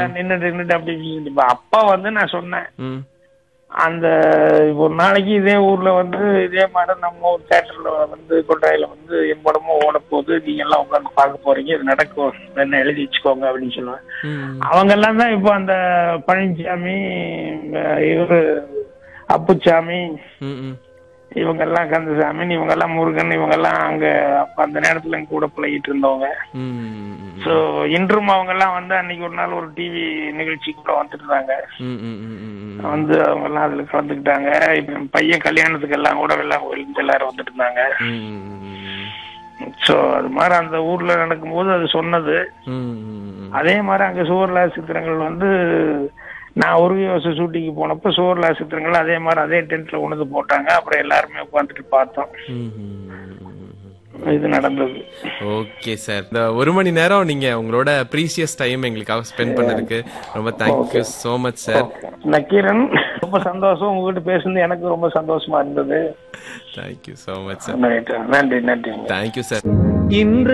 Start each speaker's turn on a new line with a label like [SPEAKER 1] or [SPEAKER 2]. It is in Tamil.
[SPEAKER 1] எல்லாம் நின்னுட்டு நின்னுட்டு அப்படி இப்ப அப்பா வந்து நான் சொன்னேன்
[SPEAKER 2] ம்
[SPEAKER 1] அந்த ஒரு நாளைக்கு இதே ஊர்ல வந்து இதே மாதிரி நம்ம ஒரு தேட்டர்ல வந்து கொட்டாயில வந்து என் படமும் ஓட போகுது நீங்க எல்லாம் உட்காந்து பார்க்க போறீங்க இது நடக்கும் என்ன எழுதி வச்சுக்கோங்க அப்படின்னு சொல்லுவேன்
[SPEAKER 2] ம்
[SPEAKER 1] அவங்க எல்லாம் தான் இப்போ அந்த பழனிசாமி அஹ் இவரு அப்புச்சாமி
[SPEAKER 2] ம் ம்
[SPEAKER 1] இவங்க எல்லாம் கந்தசாமி இவங்க எல்லாம் முருகன் இவங்க எல்லாம் அங்க அப்ப அந்த நேரத்துல எங்க கூட பழகிட்டு இருந்தவங்க
[SPEAKER 2] ம்
[SPEAKER 1] சோ இன்றும் அவங்க எல்லாம் வந்து அன்னைக்கு ஒரு நாள் ஒரு டிவி நிகழ்ச்சி கூட வந்துருந்தாங்க
[SPEAKER 2] ம் ம் ம் ம் ம்
[SPEAKER 1] வந்து அவங்க எல்லாம் அதுல கலந்துக்கிட்டாங்க இப்ப என் பையன் கல்யாணத்துக்கு எல்லாம் கூட வெள்ளம் கோயிலுக்கு எல்லாரும் வந்துட்டு இருந்தாங்க சோ அது மாதிரி அந்த ஊர்ல நடக்கும்போது அது சொன்னது அதே மாதிரி அங்க சுவர்லா சித்திரங்கள் வந்து நான் ஒரு வருஷம் ஷூட்டிங்கு போனப்ப சுவர்லா சித்திரங்கள் அதே மாதிரி அதே டென்ட்ல கொண்டு வந்து போட்டாங்க அப்புறம் எல்லாருமே உட்காந்துட்டு பார்த்தோம் இது நடந்தது
[SPEAKER 2] ஓகே சார் இந்த ஒரு மணி நேரம் நீங்க உங்களோட ப்ரீசியஸ் டைம் எங்களுக்காக ஸ்பெண்ட் பண்ணதுக்கு ரொம்ப thank you so much sir
[SPEAKER 1] Nakkeeran ரொம்ப சந்தோஷம் உங்ககிட்ட பேசுனது எனக்கு ரொம்ப சந்தோஷமா இருந்தது
[SPEAKER 2] தேங்க்யூ so மச் சார்
[SPEAKER 1] நன்றி நன்றி
[SPEAKER 2] தேங்க்யூ சார்
[SPEAKER 3] இன்று